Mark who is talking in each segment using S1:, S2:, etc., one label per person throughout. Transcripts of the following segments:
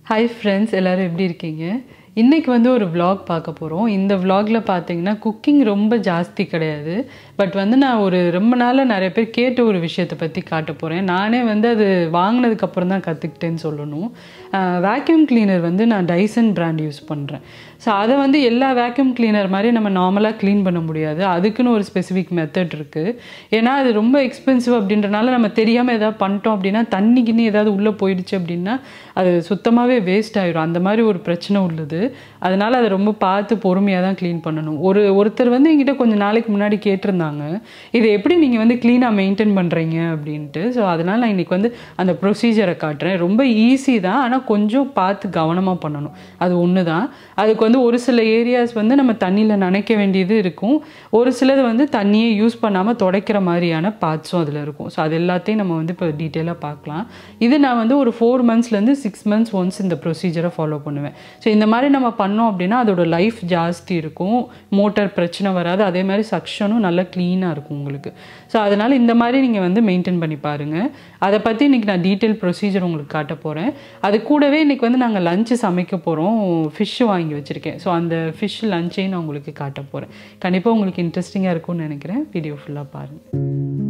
S1: hi friends எல்லோரும் எப்படி இருக்கீங்க இன்றைக்கி வந்து ஒரு vlog பார்க்க போகிறோம் இந்த vlogல பார்த்தீங்கன்னா குக்கிங் ரொம்ப ஜாஸ்தி கிடையாது பட் வந்து நான் ஒரு ரொம்ப நாளாக நிறைய பேர் கேட்ட ஒரு விஷயத்தை பற்றி காட்ட போகிறேன் நானே வந்து அது வாங்கினதுக்கப்புறம் தான் கற்றுக்கிட்டேன்னு சொல்லணும் வேக்யூம் கிளீனர் வந்து நான் டைசன் பிராண்ட் யூஸ் பண்ணுறேன் ஸோ அதை வந்து எல்லா வேக்யூம் கிளீனர் மாதிரி நம்ம நார்மலாக க்ளீன் பண்ண முடியாது அதுக்குன்னு ஒரு ஸ்பெசிஃபிக் மெத்தட் இருக்குது ஏன்னா அது ரொம்ப எக்ஸ்பென்சிவ் அப்படின்றனால நம்ம தெரியாமல் ஏதாவது பண்ணிட்டோம் அப்படின்னா தண்ணிக்குன்னு ஏதாவது உள்ளே போயிடுச்சு அப்படின்னா அது சுத்தமாகவே வேஸ்ட் ஆயிரும் அந்த மாதிரி ஒரு பிரச்சனை உள்ளது அதனால் அதை ரொம்ப பார்த்து பொறுமையாக தான் க்ளீன் பண்ணணும் ஒரு ஒருத்தர் வந்து என்கிட்ட கொஞ்சம் நாளைக்கு முன்னாடி கேட்டிருந்தாங்க இதை எப்படி நீங்கள் வந்து க்ளீனாக மெயின்டைன் பண்ணுறீங்க அப்படின்ட்டு ஸோ அதனால் நான் இன்றைக்கி வந்து அந்த ப்ரொசீஜரை காட்டுறேன் ரொம்ப ஈஸி தான் ஆனால் கொஞ்சம் பார்த்து கவனமாக பண்ணணும் அது ஒன்று தான் அதுக்கு வந்து ஒரு சில ஏரியாஸ் வந்து நம்ம தண்ணியில் நனைக்க வேண்டியது இருக்கும் ஒரு சிலது வந்து தண்ணியை யூஸ் பண்ணாமல் துடைக்கிற மாதிரியான பார்ட்ஸும் அதில் இருக்கும் ஸோ அது எல்லாத்தையும் நம்ம வந்து இப்போ டீட்டெயிலாக பார்க்கலாம் இது நான் வந்து ஒரு ஃபோர் மந்த்ஸ்லேருந்து சிக்ஸ் மந்த்ஸ் ஒன்ஸ் இந்த ப்ரொசீஜரை ஃபாலோ பண்ணுவேன் ஸோ இந்த மாதிரி நம்ம பண்ணோம் அப்படின்னா அதோட லைஃப் ஜாஸ்தி இருக்கும் மோட்டார் பிரச்சனை வராது அதே மாதிரி சக்ஷனும் நல்லா க்ளீனாக இருக்கும் உங்களுக்கு ஸோ அதனால் இந்த மாதிரி நீங்கள் வந்து மெயின்டைன் பண்ணி பாருங்கள் அதை பற்றி இன்றைக்கி நான் டீட்டெயில் ப்ரொசீஜர் உங்களுக்கு காட்ட போகிறேன் அது கூடவே இன்றைக்கி வந்து நாங்கள் லஞ்சு சமைக்க போகிறோம் ஃபிஷ்ஷு வாங்கி வச்சுருக்கேன் ஸோ அந்த ஃபிஷ் லஞ்சையும் நான் உங்களுக்கு காட்ட போகிறேன் கண்டிப்பாக உங்களுக்கு இன்ட்ரெஸ்டிங்காக இருக்கும்னு நினைக்கிறேன் வீடியோ ஃபுல்லாக பாருங்கள்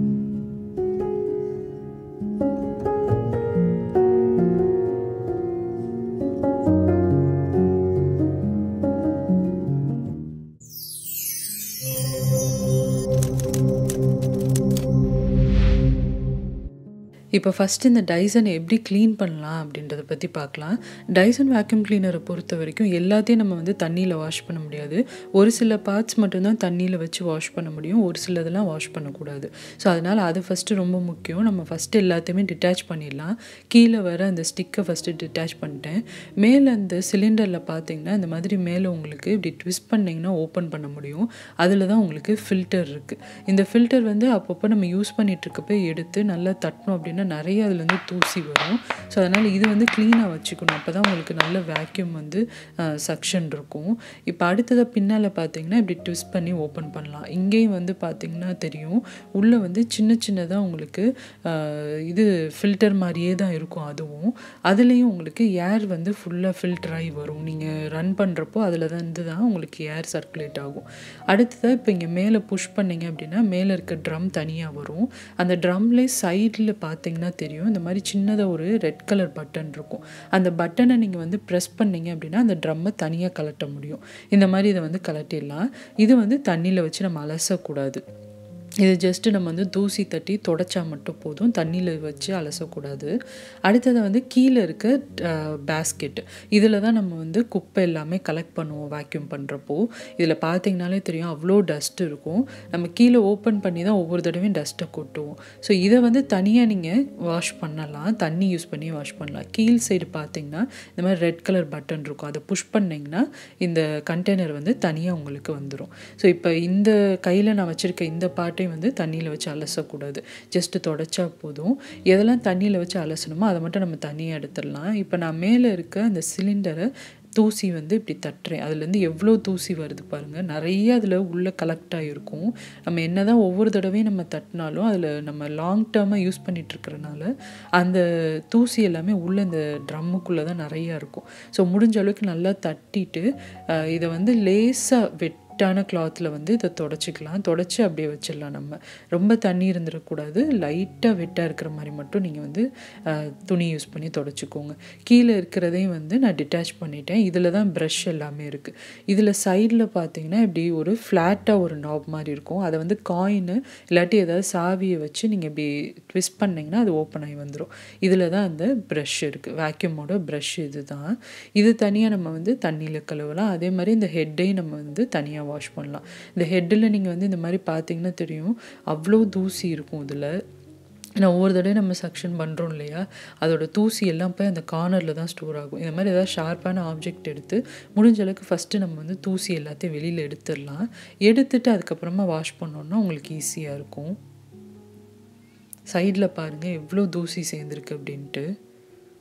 S1: இப்போ ஃபஸ்ட்டு இந்த டைசனை எப்படி க்ளீன் பண்ணலாம் அப்படின்றத பற்றி பார்க்கலாம் டைசன் வேக்யூம் கிளீனரை பொறுத்த வரைக்கும் எல்லாத்தையும் நம்ம வந்து தண்ணியில் வாஷ் பண்ண முடியாது ஒரு சில பார்ட்ஸ் மட்டும்தான் தண்ணியில் வச்சு வாஷ் பண்ண முடியும் ஒரு சிலதெல்லாம் வாஷ் பண்ணக்கூடாது ஸோ அதனால் அது ஃபஸ்ட்டு ரொம்ப முக்கியம் நம்ம ஃபஸ்ட்டு எல்லாத்தையுமே டிட்டாச் பண்ணிடலாம் கீழே வர அந்த ஸ்டிக்கை ஃபஸ்ட்டு டிட்டாச் பண்ணிட்டேன் மேலே அந்த சிலிண்டரில் பார்த்தீங்கன்னா இந்த மாதிரி மேலே உங்களுக்கு இப்படி ட்விஸ்ட் பண்ணிங்கன்னா ஓப்பன் பண்ண முடியும் அதில் தான் உங்களுக்கு ஃபில்டர் இருக்குது இந்த ஃபில்டர் வந்து அப்பப்போ நம்ம யூஸ் பண்ணிட்டு இருக்கப்போ எடுத்து நல்லா தட்டணும் அப்படின்னா நிறைய அதுலேருந்து தூசி வரும் ஸோ அதனால் இது வந்து க்ளீனாக வச்சுக்கணும் அப்போ தான் உங்களுக்கு நல்ல வேக்யூம் வந்து சக்ஷன் இருக்கும் இப்போ அடுத்ததாக பின்னால் பார்த்தீங்கன்னா இப்படி ட்விஸ்ட் பண்ணி ஓப்பன் பண்ணலாம் இங்கேயும் வந்து பார்த்தீங்கன்னா தெரியும் உள்ளே வந்து சின்ன சின்னதாக உங்களுக்கு ஆஹ், இது ஃபில்டர் மாதிரியே தான் இருக்கும் அதுவும் அதுலேயும் உங்களுக்கு ஏர் வந்து ஃபுல்லாக ஃபில்டர் ஆகி வரும் நீங்கள் ரன் பண்ணுறப்போ அதில் தான் இருந்து தான் உங்களுக்கு ஏர் சர்க்குலேட் ஆகும் அடுத்ததாக இப்போ இங்கே மேலே புஷ் பண்ணீங்க அப்படின்னா மேலே இருக்க ட்ரம் தனியாக வரும் அந்த ட்ரம்லேயே சைடில் பார்த்தீங்கன்னா தெரியும் இந்த மாதிரி சின்னதாக ஒரு ரெட் கலர் பட்டன் இருக்கும் அந்த பட்டனை நீங்கள் வந்து ப்ரெஸ் பண்ணீங்க அப்படின்னா அந்த ட்ரம்மை தனியாக கலட்ட முடியும் இந்த மாதிரி இதை வந்து கலட்டிடலாம் இது வந்து தண்ணியில் வச்சு நம்ம அலசக்கூடாது இது ஜஸ்ட்டு நம்ம வந்து தூசி தட்டி தொடச்சா மட்டும் போதும் தண்ணியில் வச்சு அலசக்கூடாது அடுத்தது வந்து கீழே இருக்க பேஸ்கெட் இதில் தான் நம்ம வந்து குப்பை எல்லாமே கலெக்ட் பண்ணுவோம் வேக்யூம் பண்ணுறப்போ இதில் பார்த்தீங்கனாலே தெரியும் அவ்வளோ டஸ்ட் இருக்கும் நம்ம கீழே ஓப்பன் பண்ணி தான் ஒவ்வொரு தடவையும் டஸ்ட்டை கொட்டுவோம் ஸோ இதை வந்து தனியாக நீங்கள் வாஷ் பண்ணலாம் தண்ணி யூஸ் பண்ணி வாஷ் பண்ணலாம் கீழ் சைடு பார்த்தீங்கன்னா இந்த மாதிரி ரெட் கலர் பட்டன் இருக்கும் அதை புஷ் பண்ணிங்கன்னா இந்த கண்டெய்னர் வந்து தனியாக உங்களுக்கு வந்துடும் ஸோ இப்போ இந்த கையில் நான் வச்சுருக்க இந்த பாட்டை வந்து தண்ணியில் வச்சு அலசக்கூடாது ஜஸ்ட்டு தொடச்சா போதும் எதெல்லாம் தண்ணியில் வச்சு அலசணுமோ அதை மட்டும் நம்ம தனியாக எடுத்துடலாம் இப்போ நான் மேலே இருக்க அந்த சிலிண்டரை தூசி வந்து இப்படி தட்டுறேன் அதுலேருந்து எவ்வளோ தூசி வருது பாருங்கள் நிறைய அதில் உள்ளே கலெக்ட் ஆகிருக்கும் நம்ம என்ன தான் ஒவ்வொரு தடவையும் நம்ம தட்டினாலும் அதில் நம்ம லாங் டேர்மாக யூஸ் பண்ணிட்டு இருக்கறனால அந்த தூசி எல்லாமே உள்ளே இந்த ட்ரம்முக்குள்ளே தான் நிறையா இருக்கும் ஸோ முடிஞ்ச அளவுக்கு நல்லா தட்டிட்டு அஹ், இதை வந்து லேசாக வெட் வெட்டான கிளாத்தில் வந்து இதை தொடச்சிக்கலாம் தொடச்சி அப்படியே வச்சிடலாம் நம்ம ரொம்ப தண்ணி இருந்துடக்கூடாது லைட்டாக வெட்டாக இருக்கிற மாதிரி மட்டும் நீங்கள் வந்து அஹ், துணி யூஸ் பண்ணி தொடச்சிக்கோங்க கீழே இருக்கிறதையும் வந்து நான் டிட்டாச் பண்ணிட்டேன் இதில் தான் ப்ரஷ் எல்லாமே இருக்குது இதில் சைடில் பார்த்தீங்கன்னா இப்படி ஒரு ஃப்ளாட்டாக ஒரு நாப் மாதிரி இருக்கும் அதை வந்து காயின் இல்லாட்டி ஏதாவது சாவியை வச்சு நீங்கள் இப்படி ட்விஸ்ட் பண்ணிங்கன்னா அது ஓப்பன் ஆகி வந்துடும் இதில் தான் அந்த ப்ரஷ் இருக்குது வேக்யூமோட ப்ரஷ் இது தான் இது தனியாக நம்ம வந்து தண்ணியில் கழுவலாம் அதே மாதிரி இந்த ஹெட்டையும் நம்ம வந்து தனியாக வாஷ் பண்ணலாம் இந்த ஹெட்டில் நீங்கள் வந்து இந்த மாதிரி பார்த்தீங்கன்னா தெரியும் அவ்வளோ தூசி இருக்கும் இதில் நான் ஒவ்வொரு தடவை நம்ம சக்ஷன் பண்ணுறோம் இல்லையா அதோட தூசி எல்லாம் போய் அந்த கார்னரில் தான் ஸ்டோர் ஆகும் இந்த மாதிரி ஏதாவது ஷார்ப்பான ஆப்ஜெக்ட் எடுத்து முடிஞ்ச அளவுக்கு ஃபஸ்ட்டு நம்ம வந்து தூசி எல்லாத்தையும் வெளியில் எடுத்துடலாம் எடுத்துட்டு அதுக்கப்புறமா வாஷ் பண்ணோன்னா உங்களுக்கு ஈஸியாக இருக்கும் சைடில் பாருங்கள் எவ்வளோ தூசி சேர்ந்துருக்கு அப்படின்ட்டு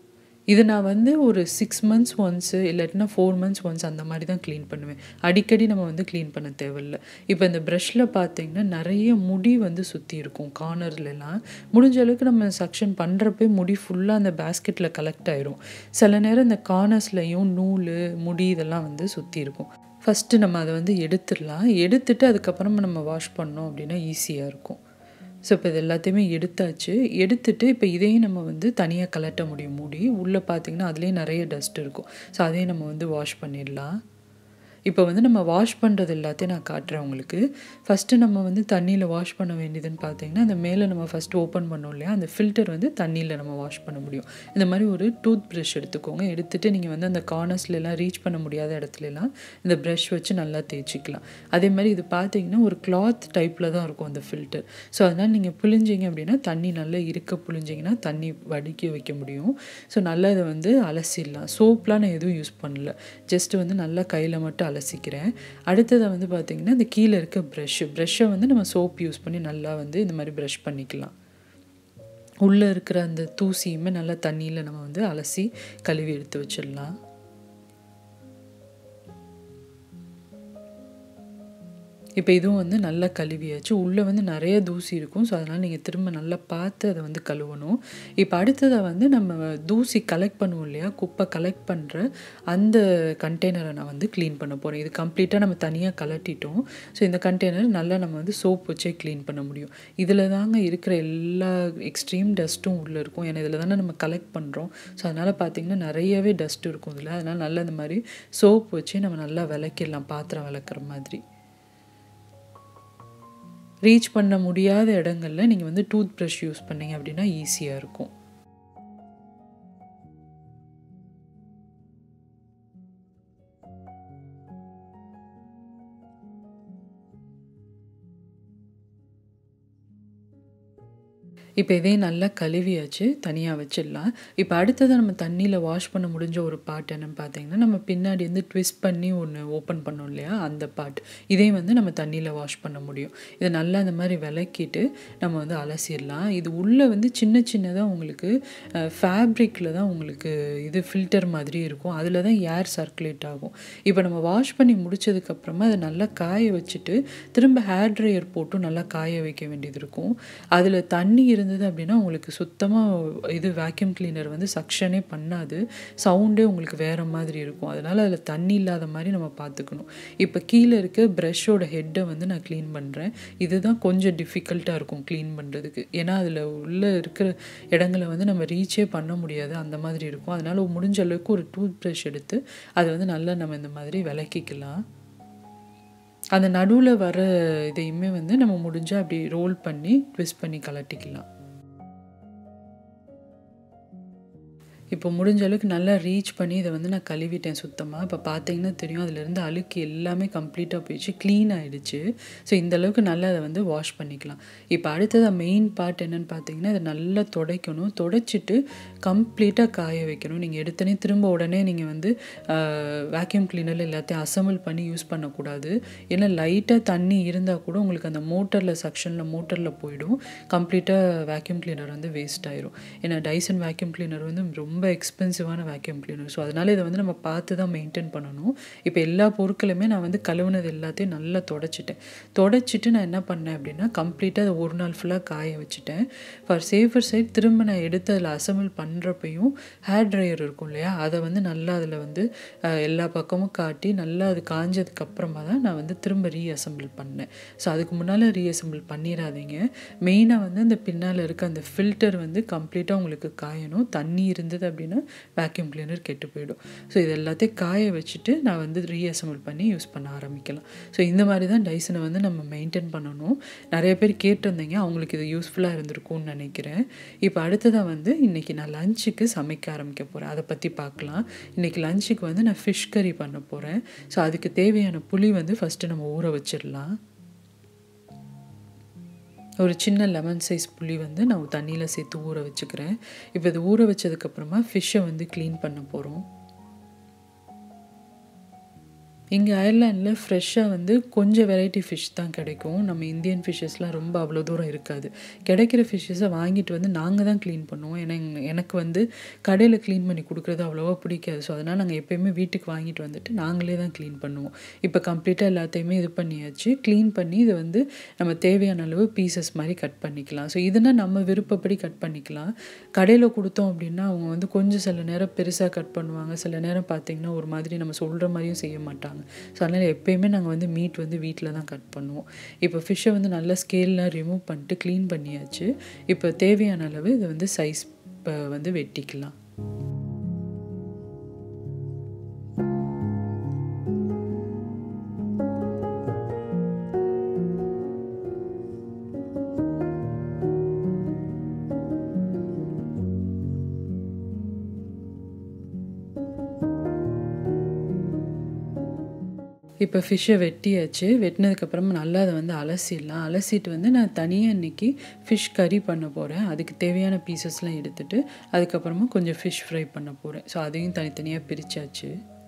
S1: இது நான் வந்து ஒரு சிக்ஸ் மந்த்ஸ் ஒன்ஸு இல்லாட்டினா ஃபோர் மந்த்ஸ் ஒன்ஸ் அந்த மாதிரி தான் க்ளீன் பண்ணுவேன் அடிக்கடி நம்ம வந்து க்ளீன் பண்ண தேவையில்ல இப்போ இந்த ப்ரஷ்ஷில் பார்த்தீங்கன்னா நிறைய முடி வந்து சுற்றி இருக்கும் கார்னர்லலாம் முடிஞ்ச அளவுக்கு நம்ம சக்ஷன் பண்ணுறப்பே முடி ஃபுல்லாக அந்த பேஸ்கெட்டில் கலெக்ட் ஆயிரும் சில நேரம் இந்த கார்னர்ஸ்லையும் நூல் முடி இதெல்லாம் வந்து சுற்றி இருக்கும் ஃபஸ்ட்டு நம்ம அதை வந்து எடுத்துடலாம் எடுத்துட்டு அதுக்கப்புறமா நம்ம வாஷ் பண்ணோம் அப்படின்னா ஈஸியாக இருக்கும் ஸோ இப்போ இது எல்லாத்தையுமே எடுத்தாச்சு எடுத்துட்டு இப்போ இதையும் நம்ம வந்து தனியாக கலட்ட முடியும் மூடி உள்ளே பார்த்தீங்கன்னா அதுலேயே நிறைய டஸ்ட் இருக்கும் ஸோ அதையும் நம்ம வந்து வாஷ் பண்ணிடலாம் இப்போ வந்து நம்ம வாஷ் பண்ணுறது எல்லாத்தையும் நான் காட்டுறேன் உங்களுக்கு ஃபஸ்ட்டு நம்ம வந்து தண்ணியில் வாஷ் பண்ண வேண்டியதுன்னு பார்த்தீங்கன்னா அந்த மேலே நம்ம ஃபஸ்ட்டு ஓப்பன் பண்ணோம் இல்லையா அந்த ஃபில்டர் வந்து தண்ணியில் நம்ம வாஷ் பண்ண முடியும் இந்த மாதிரி ஒரு டூத் ப்ரஷ் எடுத்துக்கோங்க எடுத்துகிட்டு நீங்கள் வந்து அந்த கார்னர்ஸ்லாம் ரீச் பண்ண முடியாத இடத்துலலாம் இந்த ப்ரஷ் வச்சு நல்லா தேய்ச்சிக்கலாம் அதே மாதிரி இது பார்த்தீங்கன்னா ஒரு கிளாத் டைப்பில் தான் இருக்கும் அந்த ஃபில்டர் ஸோ அதனால் நீங்கள் புழிஞ்சிங்க அப்படின்னா தண்ணி நல்லா இருக்க புழிஞ்சிங்கன்னா தண்ணி வடிக்க வைக்க முடியும் ஸோ நல்லா இதை வந்து அலசிடலாம் சோப்லாம் நான் எதுவும் யூஸ் பண்ணல ஜஸ்ட் வந்து நல்லா கையில் மட்டும் அலசிக்கிறேன் அடுத்ததை வந்து பார்த்திங்கன்னா இந்த கீழே இருக்க ப்ரஷ்ஷு ப்ரஷ்ஷை வந்து நம்ம சோப் யூஸ் பண்ணி நல்லா வந்து இந்த மாதிரி ப்ரஷ் பண்ணிக்கலாம் உள்ளே இருக்கிற அந்த தூசியுமே நல்லா தண்ணியில் நம்ம வந்து அலசி கழுவி எடுத்து வச்சிடலாம் இப்போ இதுவும் வந்து நல்லா கழுவியாச்சு உள்ளே வந்து நிறைய தூசி இருக்கும் ஸோ அதனால் நீங்கள் திரும்ப நல்லா பார்த்து அதை வந்து கழுவணும் இப்போ அடுத்ததை வந்து நம்ம தூசி கலெக்ட் பண்ணுவோம் இல்லையா குப்பை கலெக்ட் பண்ணுற அந்த கண்டெய்னரை நான் வந்து க்ளீன் பண்ண போகிறேன் இது கம்ப்ளீட்டாக நம்ம தனியாக கலட்டிட்டோம் ஸோ இந்த கண்டெய்னர் நல்லா நம்ம வந்து சோப் வச்சே க்ளீன் பண்ண முடியும் இதில் தாங்க இருக்கிற எல்லா எக்ஸ்ட்ரீம் டஸ்ட்டும் உள்ளே இருக்கும் ஏன்னா இதில் தானே நம்ம கலெக்ட் பண்ணுறோம் ஸோ அதனால் பார்த்திங்கன்னா நிறையவே டஸ்ட் இருக்கும் இதில் அதனால் நல்லா இந்த மாதிரி சோப் வச்சு நம்ம நல்லா விளக்கிடலாம் பாத்திரம் விளக்குற மாதிரி ரீச் பண்ண முடியாத இடங்களில் நீங்கள் வந்து டூத் ப்ரஷ் யூஸ் பண்ணீங்க அப்படின்னா ஈஸியாக இருக்கும் இப்போ இதையும் நல்லா கழுவியாச்சு தனியாக வச்சிடலாம் இப்போ அடுத்தது நம்ம தண்ணியில் வாஷ் பண்ண முடிஞ்ச ஒரு பார்ட் என்னன்னு பார்த்தீங்கன்னா நம்ம பின்னாடி வந்து ட்விஸ்ட் பண்ணி ஒன்று ஓப்பன் பண்ணோம் இல்லையா அந்த பார்ட் இதையும் வந்து நம்ம தண்ணியில் வாஷ் பண்ண முடியும் இதை நல்லா இந்த மாதிரி விளக்கிட்டு நம்ம வந்து அலசிடலாம் இது உள்ளே வந்து சின்ன சின்னதாக உங்களுக்கு ஃபேப்ரிக்கில் தான் உங்களுக்கு இது ஃபில்டர் மாதிரி இருக்கும் அதில் தான் ஏர் சர்க்குலேட் ஆகும் இப்போ நம்ம வாஷ் பண்ணி முடிச்சதுக்கப்புறமா அதை நல்லா காய வச்சுட்டு திரும்ப ஹேர் ட்ரையர் போட்டும் நல்லா காய வைக்க வேண்டியது இருக்கும் அதில் தண்ணி இருந்தது அப்படின்னா உங்களுக்கு சுத்தமாக இது வேக்யூம் கிளீனர் வந்து சக்ஷனே பண்ணாது சவுண்டே உங்களுக்கு வேறு மாதிரி இருக்கும் அதனால் அதில் தண்ணி இல்லாத மாதிரி நம்ம பார்த்துக்கணும் இப்போ கீழே இருக்க ப்ரஷ்ஷோட ஹெட்டை வந்து நான் க்ளீன் பண்ணுறேன் இதுதான் கொஞ்சம் டிஃபிகல்ட்டாக இருக்கும் க்ளீன் பண்ணுறதுக்கு ஏன்னா அதில் உள்ளே இருக்கிற இடங்களை வந்து நம்ம ரீச்சே பண்ண முடியாது அந்த மாதிரி இருக்கும் அதனால் முடிஞ்ச அளவுக்கு ஒரு டூத் ப்ரஷ் எடுத்து அதை வந்து நல்லா நம்ம இந்த மாதிரி விளக்கிக்கலாம் அந்த நடுவில் வர இதையுமே வந்து நம்ம முடிஞ்சால் அப்படி ரோல் பண்ணி ட்விஸ்ட் பண்ணி கலட்டிக்கலாம் இப்போ முடிஞ்ச அளவுக்கு நல்லா ரீச் பண்ணி இதை வந்து நான் கழுவிட்டேன் சுத்தமாக இப்போ பார்த்தீங்கன்னா தெரியும் அதுலேருந்து அழுக்கு எல்லாமே கம்ப்ளீட்டாக போயிடுச்சு க்ளீன் ஆகிடுச்சு ஸோ இந்த அளவுக்கு நல்லா அதை வந்து வாஷ் பண்ணிக்கலாம் இப்போ அடுத்தது மெயின் பார்ட் என்னென்னு பார்த்தீங்கன்னா இதை நல்லா துடைக்கணும் துடைச்சிட்டு கம்ப்ளீட்டாக காய வைக்கணும் நீங்கள் எடுத்தனே திரும்ப உடனே நீங்கள் வந்து வேக்யூம் கிளீனரில் எல்லாத்தையும் அசம்பிள் பண்ணி யூஸ் பண்ணக்கூடாது ஏன்னா லைட்டாக தண்ணி இருந்தால் கூட உங்களுக்கு அந்த மோட்டரில் செக்ஷனில் மோட்டரில் போயிடும் கம்ப்ளீட்டாக வேக்யூம் கிளீனர் வந்து வேஸ்ட் ஆயிரும் ஏன்னா டைசன் வேக்யூம் கிளீனர் வந்து ரொம்ப ரொம்ப எக்ஸ்பென்சிவான வேக்யூம் கிளீனர் ஸோ அதனால் இதை வந்து நம்ம பார்த்து தான் மெயின்டைன் பண்ணணும் இப்போ எல்லா பொருட்களுமே நான் வந்து கழுவுனது எல்லாத்தையும் நல்லா தொடச்சிட்டேன் தொடச்சிட்டு நான் என்ன பண்ணேன் அப்படின்னா கம்ப்ளீட்டாக அதை ஒரு நாள் ஃபுல்லாக காய வச்சுட்டேன் ஃபார் சேஃபர் சைட் திரும்ப நான் எடுத்து அதில் அசம்பிள் பண்ணுறப்பையும் ஹேர் ட்ரையர் இருக்கும் இல்லையா அதை வந்து நல்லா அதில் வந்து எல்லா பக்கமும் காட்டி நல்லா அது காஞ்சதுக்கு அப்புறமா தான் நான் வந்து திரும்ப ரீஅசம்பிள் பண்ணேன் ஸோ அதுக்கு முன்னால் ரீஅசம்பிள் பண்ணிடாதீங்க மெயினாக வந்து அந்த பின்னால் இருக்க அந்த ஃபில்டர் வந்து கம்ப்ளீட்டாக உங்களுக்கு காயணும் தண்ணி இருந்தது அப்படின்னா வேக்யூம் கிளீனர் கெட்டு போயிடும் ஸோ இது எல்லாத்தையும் காய வச்சுட்டு நான் வந்து ரீஅசம்பிள் பண்ணி யூஸ் பண்ண ஆரம்பிக்கலாம் ஸோ இந்த மாதிரி தான் டைசனை வந்து நம்ம மெயின்டைன் பண்ணணும் நிறைய பேர் கேட்டிருந்தீங்க அவங்களுக்கு இது யூஸ்ஃபுல்லாக இருந்திருக்கும்னு நினைக்கிறேன் இப்போ அடுத்ததாக வந்து இன்றைக்கி நான் லஞ்சுக்கு சமைக்க ஆரம்பிக்க போகிறேன் அதை பற்றி பார்க்கலாம் இன்றைக்கி லஞ்சுக்கு வந்து நான் ஃபிஷ் கறி பண்ண போகிறேன் ஸோ அதுக்கு தேவையான புளி வந்து ஃபஸ்ட்டு நம்ம ஊற வச்சிடலாம் ஒரு சின்ன லெமன் சைஸ் புளி வந்து நான் தண்ணியில் சேர்த்து ஊற வச்சுக்கிறேன் இப்போ இது ஊற வச்சதுக்கப்புறமா ஃபிஷ்ஷை வந்து க்ளீன் பண்ண போகிறோம் இங்கே அயர்லாண்டில் ஃப்ரெஷ்ஷாக வந்து கொஞ்சம் வெரைட்டி ஃபிஷ் தான் கிடைக்கும் நம்ம இந்தியன் ஃபிஷ்ஷஸ்லாம் ரொம்ப அவ்வளோ தூரம் இருக்காது கிடைக்கிற ஃபிஷ்ஷஸை வாங்கிட்டு வந்து நாங்கள் தான் க்ளீன் பண்ணுவோம் ஏன்னா எங்க- எனக்கு வந்து கடையில் க்ளீன் பண்ணி கொடுக்குறது அவ்வளோவா பிடிக்காது ஸோ அதனால் நாங்கள் எப்போயுமே வீட்டுக்கு வாங்கிட்டு வந்துட்டு நாங்களே தான் க்ளீன் பண்ணுவோம் இப்போ கம்ப்ளீட்டாக எல்லாத்தையுமே இது பண்ணியாச்சு க்ளீன் பண்ணி இதை வந்து நம்ம தேவையான அளவு பீசஸ் மாதிரி கட் பண்ணிக்கலாம் ஸோ இதுனா நம்ம விருப்பப்படி கட் பண்ணிக்கலாம் கடையில் கொடுத்தோம் அப்படின்னா அவங்க வந்து கொஞ்சம் சில நேரம் பெருசாக கட் பண்ணுவாங்க சில நேரம் பார்த்தீங்கன்னா ஒரு மாதிரி நம்ம சொல்கிற மாதிரியும் செய்ய மாட்டாங்க ஸோ அதனால் எப்பயுமே நாங்கள் வந்து மீட் வந்து வீட்டில் தான் கட் பண்ணுவோம் இப்போ ஃபிஷ்ஷை வந்து நல்லா ஸ்கேல்லாம் ரிமூவ் பண்ணிட்டு க்ளீன் பண்ணியாச்சு இப்போ தேவையான அளவு இதை வந்து சைஸ் வந்து வெட்டிக்கலாம் இப்போ ஃபிஷ்ஷை வெட்டியாச்சு வெட்டினதுக்கப்புறமா நல்லா அதை வந்து அலசிடலாம் அலசிட்டு வந்து நான் தனியாக இன்னைக்கு ஃபிஷ் கறி பண்ண போகிறேன் அதுக்கு தேவையான பீசஸ்லாம் எடுத்துட்டு அதுக்கப்புறமா கொஞ்சம் ஃபிஷ் ஃப்ரை பண்ண போகிறேன் ஸோ அதையும் தனித்தனியாக பிரித்தாச்சு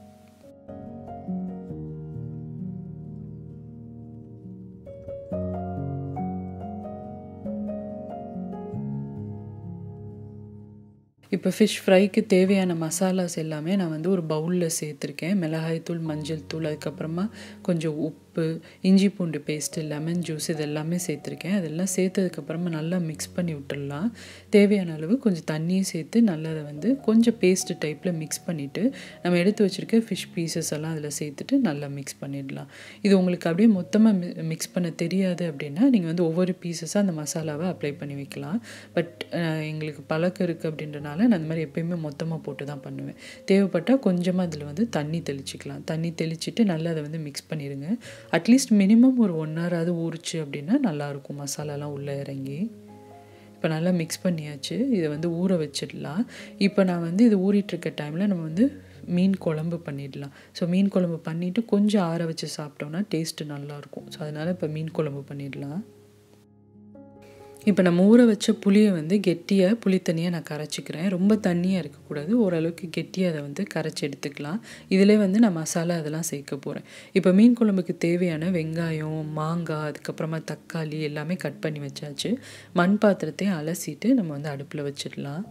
S1: இப்போ ஃபிஷ் ஃப்ரைக்கு தேவையான மசாலாஸ் எல்லாமே நான் வந்து ஒரு பவுலில் சேர்த்துருக்கேன் மிளகாய்த்தூள் மஞ்சள் தூள் அதுக்கப்புறமா கொஞ்சம் உப்பு இஞ்சி பூண்டு பேஸ்ட்டு லெமன் ஜூஸ் இது எல்லாமே சேர்த்துருக்கேன் அதெல்லாம் சேர்த்ததுக்கப்புறமா நல்லா மிக்ஸ் பண்ணி விட்டுடலாம் தேவையான அளவு கொஞ்சம் தண்ணியும் சேர்த்து நல்லா அதை வந்து கொஞ்சம் பேஸ்ட்டு டைப்பில் மிக்ஸ் பண்ணிவிட்டு நம்ம எடுத்து வச்சுருக்க ஃபிஷ் பீசஸ் எல்லாம் அதில் சேர்த்துட்டு நல்லா மிக்ஸ் பண்ணிடலாம் இது உங்களுக்கு அப்படியே மொத்தமாக மிக்ஸ் பண்ண தெரியாது அப்படின்னா நீங்கள் வந்து ஒவ்வொரு பீசஸாக அந்த மசாலாவை அப்ளை பண்ணி வைக்கலாம் பட் எங்களுக்கு பழக்கம் இருக்குது அப்படின்றனால நான் அந்த மாதிரி எப்பயுமே மொத்தமாக போட்டு தான் பண்ணுவேன் தேவைப்பட்டால் கொஞ்சமாக அதில் வந்து தண்ணி தெளிச்சிக்கலாம் தண்ணி தெளிச்சிட்டு நல்லா அதை வந்து மிக்ஸ் பண்ணிடுங்க அட்லீஸ்ட் மினிமம் ஒரு ஒன் ஹவராவது ஊறிச்சு அப்படின்னா நல்லாயிருக்கும் மசாலாலாம் உள்ளே இறங்கி இப்போ நல்லா மிக்ஸ் பண்ணியாச்சு இதை வந்து ஊற வச்சிடலாம் இப்போ நான் வந்து இது ஊறிட்டுருக்க டைமில் நம்ம வந்து மீன் குழம்பு பண்ணிடலாம் ஸோ மீன் குழம்பு பண்ணிவிட்டு கொஞ்சம் ஆற வச்சு சாப்பிட்டோம்னா டேஸ்ட்டு நல்லாயிருக்கும் ஸோ அதனால் இப்போ மீன் குழம்பு பண்ணிடலாம் இப்போ நம்ம ஊற வச்ச புளியை வந்து கெட்டியாக புளி தண்ணியாக நான் கரைச்சிக்கிறேன் ரொம்ப தண்ணியாக இருக்கக்கூடாது ஓரளவுக்கு கெட்டியாக அதை வந்து கரைச்சி எடுத்துக்கலாம் இதிலே வந்து நான் மசாலா அதெல்லாம் சேர்க்க போகிறேன் இப்போ மீன் குழம்புக்கு தேவையான வெங்காயம் மாங்காய் அதுக்கப்புறமா தக்காளி எல்லாமே கட் பண்ணி வச்சாச்சு மண் பாத்திரத்தையும் அலசிட்டு நம்ம வந்து அடுப்பில் வச்சிடலாம்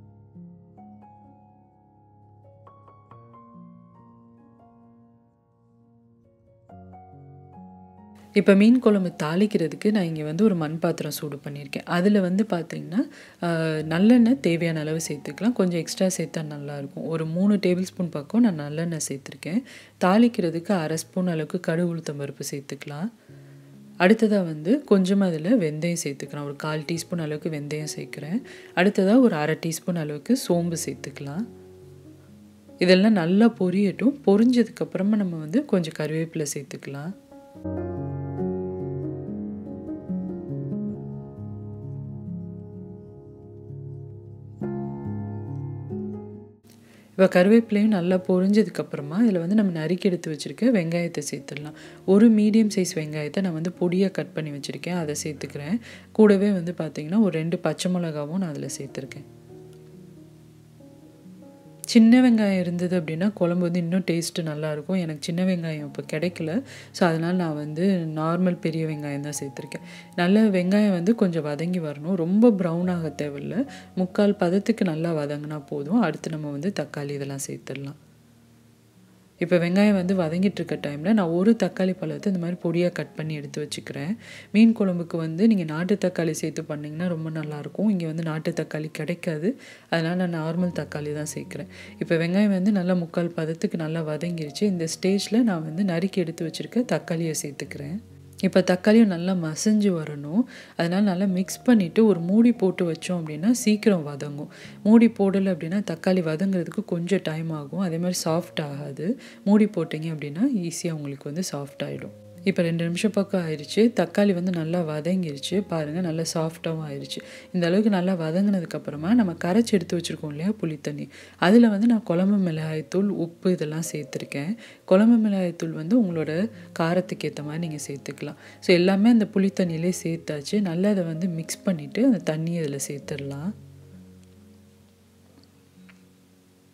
S1: இப்போ மீன் குழம்பு தாளிக்கிறதுக்கு நான் இங்கே வந்து ஒரு மண் பாத்திரம் சூடு பண்ணியிருக்கேன் அதில் வந்து பார்த்திங்கன்னா நல்லெண்ணெய் தேவையான அளவு சேர்த்துக்கலாம் கொஞ்சம் எக்ஸ்ட்ரா சேர்த்தா நல்லாயிருக்கும் ஒரு மூணு டேபிள் ஸ்பூன் பக்கம் நான் நல்லெண்ணெய் சேர்த்துருக்கேன் தாளிக்கிறதுக்கு அரை ஸ்பூன் அளவுக்கு கடுகு உளுத்தம் பருப்பு சேர்த்துக்கலாம் அடுத்ததாக வந்து கொஞ்சமாக அதில் வெந்தயம் சேர்த்துக்கலாம் ஒரு கால் டீஸ்பூன் அளவுக்கு வெந்தயம் சேர்க்குறேன் அடுத்ததாக ஒரு அரை டீஸ்பூன் அளவுக்கு சோம்பு சேர்த்துக்கலாம் இதெல்லாம் நல்லா பொரியட்டும் பொரிஞ்சதுக்கப்புறமா நம்ம வந்து கொஞ்சம் கருவேப்பிலை சேர்த்துக்கலாம் இப்போ கருவேப்பிலையும் நல்லா பொரிஞ்சதுக்கப்புறமா இதில் வந்து நம்ம நறுக்கி எடுத்து வச்சுருக்க வெங்காயத்தை சேர்த்துடலாம் ஒரு மீடியம் சைஸ் வெங்காயத்தை நான் வந்து பொடியாக கட் பண்ணி வச்சுருக்கேன் அதை சேர்த்துக்கிறேன் கூடவே வந்து பார்த்திங்கன்னா ஒரு ரெண்டு பச்சை மிளகாவும் நான் அதில் சேர்த்துருக்கேன் சின்ன வெங்காயம் இருந்தது அப்படின்னா குழம்பு வந்து இன்னும் டேஸ்ட்டு நல்லாயிருக்கும் எனக்கு சின்ன வெங்காயம் இப்போ கிடைக்கல ஸோ அதனால் நான் வந்து நார்மல் பெரிய வெங்காயம் தான் சேர்த்துருக்கேன் நல்ல வெங்காயம் வந்து கொஞ்சம் வதங்கி வரணும் ரொம்ப ப்ரௌன் ஆக தேவையில்ல முக்கால் பதத்துக்கு நல்லா வதங்கினா போதும் அடுத்து நம்ம வந்து தக்காளி இதெல்லாம் சேர்த்துடலாம் இப்போ வெங்காயம் வந்து வதங்கிட்டு இருக்க டைமில் நான் ஒரு தக்காளி பழத்தை இந்த மாதிரி பொடியாக கட் பண்ணி எடுத்து வச்சுக்கிறேன் மீன் குழம்புக்கு வந்து நீங்கள் நாட்டு தக்காளி சேர்த்து பண்ணிங்கன்னா ரொம்ப நல்லாயிருக்கும் இங்கே வந்து நாட்டு தக்காளி கிடைக்காது அதனால் நான் நார்மல் தக்காளி தான் சேர்க்குறேன் இப்போ வெங்காயம் வந்து நல்லா முக்கால் பதத்துக்கு நல்லா வதங்கிருச்சு இந்த ஸ்டேஜில் நான் வந்து நறுக்கி எடுத்து வச்சுருக்க தக்காளியை சேர்த்துக்கிறேன் இப்போ தக்காளியும் நல்லா மசிஞ்சு வரணும் அதனால் நல்லா மிக்ஸ் பண்ணிவிட்டு ஒரு மூடி போட்டு வச்சோம் அப்படின்னா சீக்கிரம் வதங்கும் மூடி போடலை அப்படின்னா தக்காளி வதங்குறதுக்கு கொஞ்சம் டைம் ஆகும் அதே மாதிரி சாஃப்ட் ஆகாது மூடி போட்டிங்க அப்படின்னா ஈஸியாக உங்களுக்கு வந்து சாஃப்ட் ஆகிடும் இப்போ ரெண்டு நிமிஷம் பக்கம் ஆயிடுச்சு தக்காளி வந்து நல்லா வதங்கிருச்சு பாருங்கள் நல்லா சாஃப்டாகவும் ஆயிடுச்சு இந்த அளவுக்கு நல்லா வதங்கினதுக்கப்புறமா நம்ம கரைச்சி எடுத்து வச்சுருக்கோம் இல்லையா புளித்தண்ணி அதில் வந்து நான் குழம்பு மிளகாய்த்தூள் உப்பு இதெல்லாம் சேர்த்துருக்கேன் குழம்பு மிளகாய்த்தூள் வந்து உங்களோட காரத்துக்கு ஏற்ற மாதிரி நீங்கள் சேர்த்துக்கலாம் ஸோ எல்லாமே அந்த புளித்தண்ணியிலே சேர்த்தாச்சு நல்லா அதை வந்து மிக்ஸ் பண்ணிவிட்டு அந்த தண்ணியை இதில் சேர்த்துடலாம்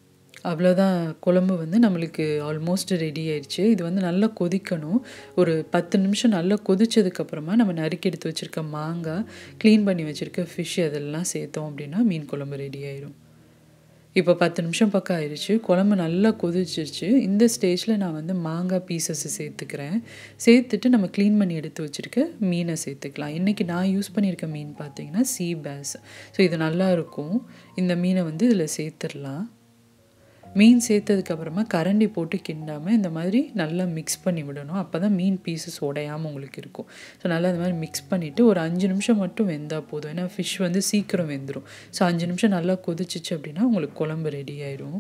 S1: அவ்வளோதான் குழம்பு வந்து நம்மளுக்கு ஆல்மோஸ்ட் ரெடி ஆயிடுச்சு இது வந்து நல்லா கொதிக்கணும் ஒரு பத்து நிமிஷம் நல்லா கொதிச்சதுக்கப்புறமா நம்ம நறுக்கி எடுத்து வச்சுருக்க மாங்காய் க்ளீன் பண்ணி வச்சுருக்க ஃபிஷ் அதெல்லாம் சேர்த்தோம் அப்படின்னா மீன் குழம்பு ரெடி ஆயிரும் இப்போ பத்து நிமிஷம் பக்கம் ஆயிடுச்சு குழம்பு நல்லா கொதிச்சிருச்சு இந்த ஸ்டேஜில் நான் வந்து மாங்காய் பீசஸ் சேர்த்துக்கிறேன் சேர்த்துட்டு நம்ம க்ளீன் பண்ணி எடுத்து வச்சுருக்க மீனை சேர்த்துக்கலாம் இன்றைக்கி நான் யூஸ் பண்ணியிருக்க மீன் பார்த்தீங்கன்னா சீ பேஸ் ஸோ இது நல்லா இருக்கும் இந்த மீனை வந்து இதில் சேர்த்துடலாம் மீன் சேர்த்ததுக்கப்புறமா கரண்டி போட்டு கிண்டாமல் இந்த மாதிரி நல்லா மிக்ஸ் பண்ணி விடணும் அப்போ தான் மீன் பீசஸ் உடையாமல் உங்களுக்கு இருக்கும் ஸோ நல்லா இந்த மாதிரி மிக்ஸ் பண்ணிவிட்டு ஒரு அஞ்சு நிமிஷம் மட்டும் வெந்தால் போதும் ஏன்னா ஃபிஷ் வந்து சீக்கிரம் வெந்துடும் ஸோ அஞ்சு நிமிஷம் நல்லா கொதிச்சிச்சு அப்படின்னா உங்களுக்கு குழம்பு ரெடி ஆயிரும்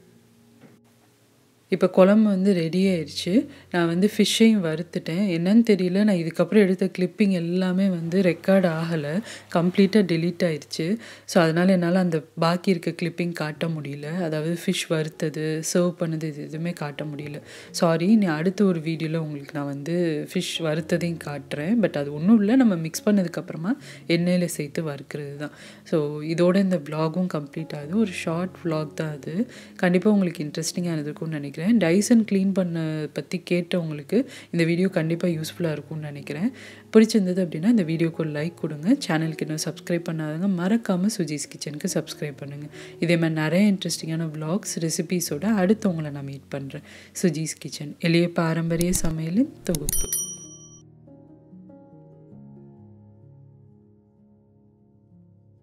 S1: இப்போ குழம்பு வந்து ரெடி ஆயிடுச்சு நான் வந்து ஃபிஷ்ஷையும் வறுத்துட்டேன் என்னன்னு தெரியல நான் இதுக்கப்புறம் எடுத்த கிளிப்பிங் எல்லாமே வந்து ரெக்கார்ட் ஆகலை கம்ப்ளீட்டாக டெலீட் ஆயிடுச்சு ஸோ அதனால் என்னால் அந்த பாக்கி இருக்க கிளிப்பிங் காட்ட முடியல அதாவது ஃபிஷ் வறுத்தது சர்வ் பண்ணது இது எதுவுமே காட்ட முடியல சாரி நீ அடுத்த ஒரு வீடியோவில் உங்களுக்கு நான் வந்து ஃபிஷ் வறுத்ததையும் காட்டுறேன் பட் அது ஒன்றும் இல்லை நம்ம மிக்ஸ் பண்ணதுக்கப்புறமா எண்ணெயில் சேர்த்து வறுக்கிறது தான் ஸோ இதோட இந்த வ்ளாகும் கம்ப்ளீட் ஆகுது ஒரு ஷார்ட் வ்ளாக் தான் அது கண்டிப்பாக உங்களுக்கு இன்ட்ரெஸ்டிங்காக இருக்கும்னு நினைக்கிறேன் நினைக்கிறேன் டைசன் க்ளீன் பண்ண பற்றி கேட்டவங்களுக்கு இந்த வீடியோ கண்டிப்பாக யூஸ்ஃபுல்லாக இருக்கும்னு நினைக்கிறேன் பிடிச்சிருந்தது அப்படின்னா இந்த வீடியோக்கு ஒரு லைக் கொடுங்க சேனலுக்கு இன்னும் சப்ஸ்கிரைப் பண்ணாதவங்க மறக்காமல் சுஜிஸ் கிச்சனுக்கு சப்ஸ்கிரைப் பண்ணுங்கள் இதே மாதிரி நிறைய இன்ட்ரெஸ்டிங்கான வ்ளாக்ஸ் ரெசிபீஸோட அடுத்தவங்களை நான் மீட் பண்ணுறேன் சுஜிஸ் கிச்சன் எளிய பாரம்பரிய சமையலின் தொகுப்பு